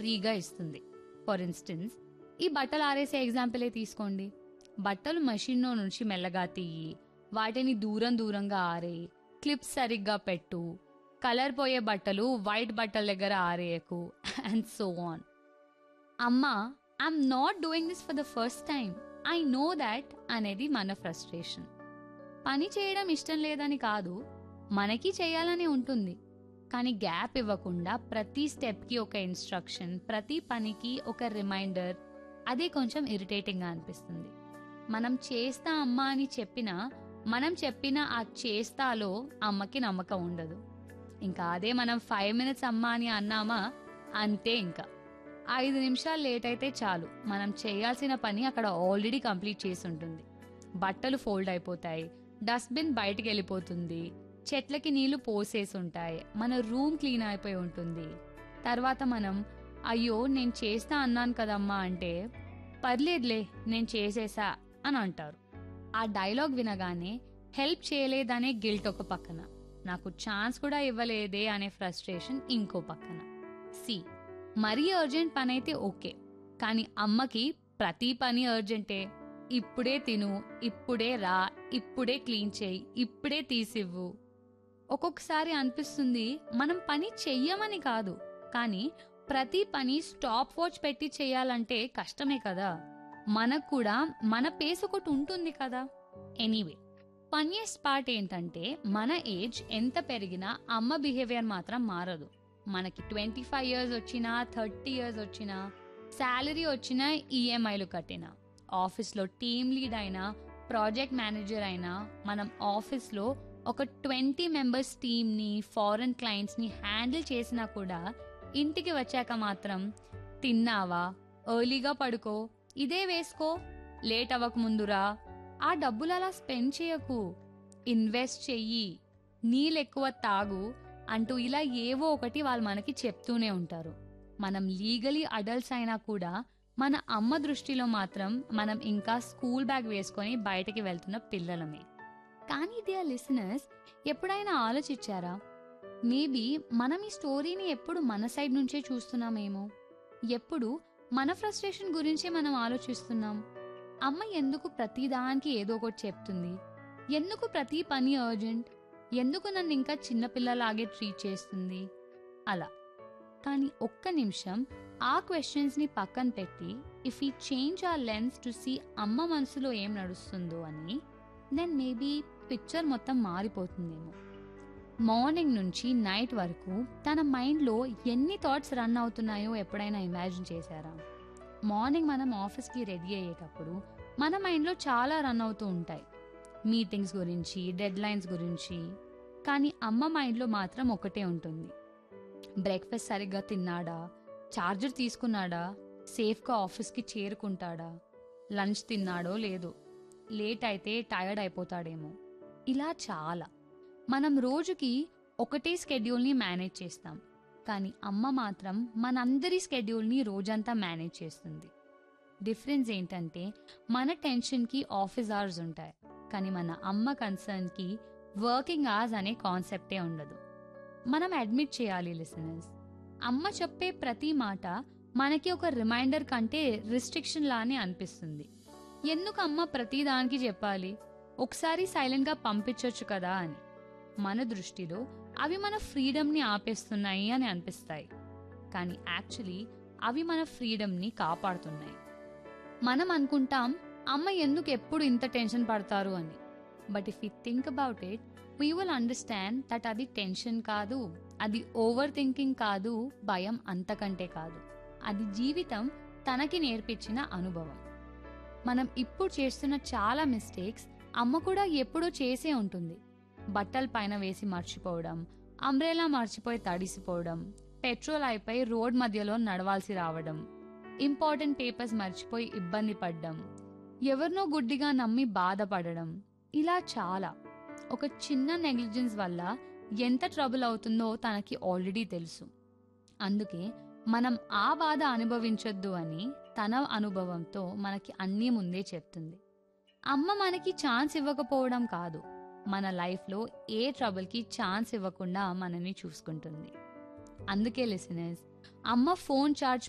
ఫ్రీగా ఇస్తుంది for instance ఈ బట్టలు ఆరేసే ఎగ్జాంపులే తీసుకోండి బట్టలు మషిన్లో నుంచి మెల్లగా తీయి వాటిని దూరం దూరంగా ఆరేయి క్లిప్స్ సరిగ్గా పెట్టు కలర్ పోయే బట్టలు వైట్ బట్టల దగ్గర ఆరేయకు అండ్ సో ఆన్ అమ్మా I'm not doing this for the first time I know that అనేది మన ఫ్రస్ట్రేషన్ పని చేయడం ఇష్టం లేదని కాదు మనకి చేయాలని ఉంటుంది కానీ గ్యాప్ ఇవ్వకుండా ప్రతి స్టెప్కి ఒక ఇన్స్ట్రక్షన్ ప్రతి పనికి ఒక రిమైండర్ అదే కొంచెం ఇరిటేటింగ్గా అనిపిస్తుంది మనం చేస్తా అమ్మా అని చెప్పినా మనం చెప్పిన ఆ చేస్తాలో అమ్మకి నమ్మకం ఉండదు ఇంకా అదే మనం ఫైవ్ మినిట్స్ అమ్మా అని అన్నామా అంతే ఇంకా ఐదు నిమిషాలు లేట్ అయితే చాలు మనం చేయాల్సిన పని అక్కడ ఆల్రెడీ కంప్లీట్ చేసి ఉంటుంది బట్టలు ఫోల్డ్ అయిపోతాయి డస్ట్బిన్ బయటికి వెళ్ళిపోతుంది చెట్లకి నీళ్లు పోసేసి ఉంటాయి మన రూమ్ క్లీన్ అయిపోయి ఉంటుంది తర్వాత మనం అయ్యో నేను చేస్తా అన్నాను కదమ్మా అంటే పర్లేదులే నేను చేసేసా అని అంటారు ఆ డైలాగ్ వినగానే హెల్ప్ చేయలేదనే గిల్ట్ ఒక పక్కన నాకు ఛాన్స్ కూడా ఇవ్వలేదే అనే ఫ్రస్ట్రేషన్ ఇంకో పక్కన సి మరీ అర్జెంట్ పని అయితే ఓకే కానీ అమ్మకి ప్రతి పని అర్జెంటే ఇప్పుడే తిను ఇప్పుడే రా ఇప్పుడే క్లీన్ చేయి ఇప్పుడే తీసివ్వు ఒక్కొక్కసారి అనిపిస్తుంది మనం పని చెయ్యమని కాదు కానీ ప్రతి పని స్టాప్ వాచ్ పెట్టి చేయాలంటే కష్టమే కదా మనకు కూడా మన పేస్ ఒకటి ఉంటుంది కదా ఎనీవే ఫన్నీయెస్ట్ పార్ట్ ఏంటంటే మన ఏజ్ ఎంత పెరిగినా అమ్మ బిహేవియర్ మాత్రం మారదు మనకి ట్వంటీ ఫైవ్ ఇయర్స్ వచ్చినా థర్టీ ఇయర్స్ వచ్చినా శాలరీ వచ్చినా ఈఎంఐలు కట్టినా ఆఫీస్లో టీమ్ లీడ్ అయినా ప్రాజెక్ట్ మేనేజర్ అయినా మనం ఆఫీస్లో ఒక ట్వంటీ మెంబర్స్ టీమ్ని ఫారెన్ క్లయింట్స్ని హ్యాండిల్ చేసినా కూడా ఇంటికి వచ్చాక మాత్రం తిన్నావా ఎర్లీగా పడుకో ఇదే వేసుకో లేట్ అవ్వక ముందురా ఆ డబ్బులు అలా స్పెండ్ చేయకు ఇన్వెస్ట్ చెయ్యి నీళ్ళెక్కువ తాగు అంటూ ఇలా ఏవో ఒకటి వాళ్ళు మనకి చెప్తూనే ఉంటారు మనం లీగలీ అడల్ట్స్ అయినా కూడా మన అమ్మ దృష్టిలో మాత్రం మనం ఇంకా స్కూల్ బ్యాగ్ వేసుకొని బయటకి వెళ్తున్న పిల్లలమే కానీ డియర్ లిసనర్స్ ఎప్పుడైనా ఆలోచించారా మేబీ మనం ఈ స్టోరీని ఎప్పుడు మన సైడ్ నుంచే చూస్తున్నామేమో ఎప్పుడు మన ఫ్రస్ట్రేషన్ గురించే మనం ఆలోచిస్తున్నాం అమ్మ ఎందుకు ప్రతి దానికి ఏదో ఒకటి చెప్తుంది ఎందుకు ప్రతి పని అర్జెంట్ ఎందుకు నన్ను ఇంకా చిన్నపిల్లలాగే ట్రీట్ చేస్తుంది అలా కానీ ఒక్క నిమిషం ఆ క్వశ్చన్స్ ని పక్కన పెట్టి ఇఫ్ ఈ చేంజ్ ఆ లెన్స్ టు సీ అమ్మ మనసులో ఏం నడుస్తుందో అని దెన్ మేబీ పిక్చర్ మొత్తం మారిపోతుందేమో మార్నింగ్ నుంచి నైట్ వరకు తన మైండ్లో ఎన్ని థాట్స్ రన్ అవుతున్నాయో ఎప్పుడైనా ఇమాజిన్ చేశారా మార్నింగ్ మనం ఆఫీస్కి రెడీ అయ్యేటప్పుడు మన మైండ్లో చాలా రన్ అవుతూ ఉంటాయి మీటింగ్స్ గురించి డెడ్ లైన్స్ గురించి కానీ అమ్మ మైండ్లో మాత్రం ఒకటే ఉంటుంది బ్రేక్ఫాస్ట్ సరిగ్గా తిన్నాడా చార్జర్ తీసుకున్నాడా సేఫ్గా ఆఫీస్కి చేరుకుంటాడా లంచ్ తిన్నాడో లేదో లేట్ అయితే టైర్డ్ అయిపోతాడేమో ఇలా చాలా మనం రోజుకి ఒకటే స్కెడ్యూల్ని మేనేజ్ చేస్తాం కానీ అమ్మ మాత్రం మనందరి స్కెడ్యూల్ని రోజంతా మేనేజ్ చేస్తుంది డిఫరెన్స్ ఏంటంటే మన టెన్షన్కి ఆఫీస్ అవర్స్ ఉంటాయి కానీ మన అమ్మ కన్సర్న్కి వర్కింగ్ అవర్స్ అనే కాన్సెప్టే ఉండదు మనం అడ్మిట్ చేయాలి లిసనర్స్ అమ్మ చెప్పే ప్రతి మాట మనకి ఒక రిమైండర్ కంటే రిస్ట్రిక్షన్ లానే అనిపిస్తుంది ఎందుకు అమ్మ ప్రతి దానికి చెప్పాలి ఒకసారి సైలెంట్గా పంపించవచ్చు కదా అని మన దృష్టిలో అవి మన ఫ్రీడమ్ని ఆపేస్తున్నాయి అని అనిపిస్తాయి కానీ యాక్చువల్లీ అవి మన ఫ్రీడమ్ని కాపాడుతున్నాయి మనం అనుకుంటాం అమ్మ ఎందుకు ఎప్పుడు ఇంత టెన్షన్ పడతారు అని but if you think about it we will understand that అది టెన్షన్ కాదు అది ఓవర్ థింకింగ్ కాదు భయం అంతకంటే కాదు అది జీవితం తనకి నేర్పించిన అనుభవం మనం ఇప్పుడు చేస్తున్న చాలా మిస్టేక్స్ అమ్మ కూడా ఎప్పుడో చేసే ఉంటుంది బట్టల పైన వేసి మర్చిపోవడం అంబ్రెలా మర్చిపోయి తడిసిపోవడం పెట్రోల్ అయిపోయి రోడ్ మధ్యలో నడవాల్సి రావడం ఇంపార్టెంట్ పేపర్స్ మర్చిపోయి ఇబ్బంది పడ్డం ఎవరినో గుడ్డిగా నమ్మి బాధపడడం ఇలా చాలా ఒక చిన్న నెగ్లిజెన్స్ వల్ల ఎంత ట్రబుల్ అవుతుందో తనకి ఆల్రెడీ తెలుసు అందుకే మనం ఆ బాధ అనుభవించొద్దు అని తన అనుభవంతో మనకి అన్నీ ముందే చెప్తుంది అమ్మ మనకి ఛాన్స్ ఇవ్వకపోవడం కాదు మన లైఫ్లో ఏ ట్రబుల్కి ఛాన్స్ ఇవ్వకుండా మనని చూసుకుంటుంది అందుకే లిసనర్స్ అమ్మ ఫోన్ చార్జ్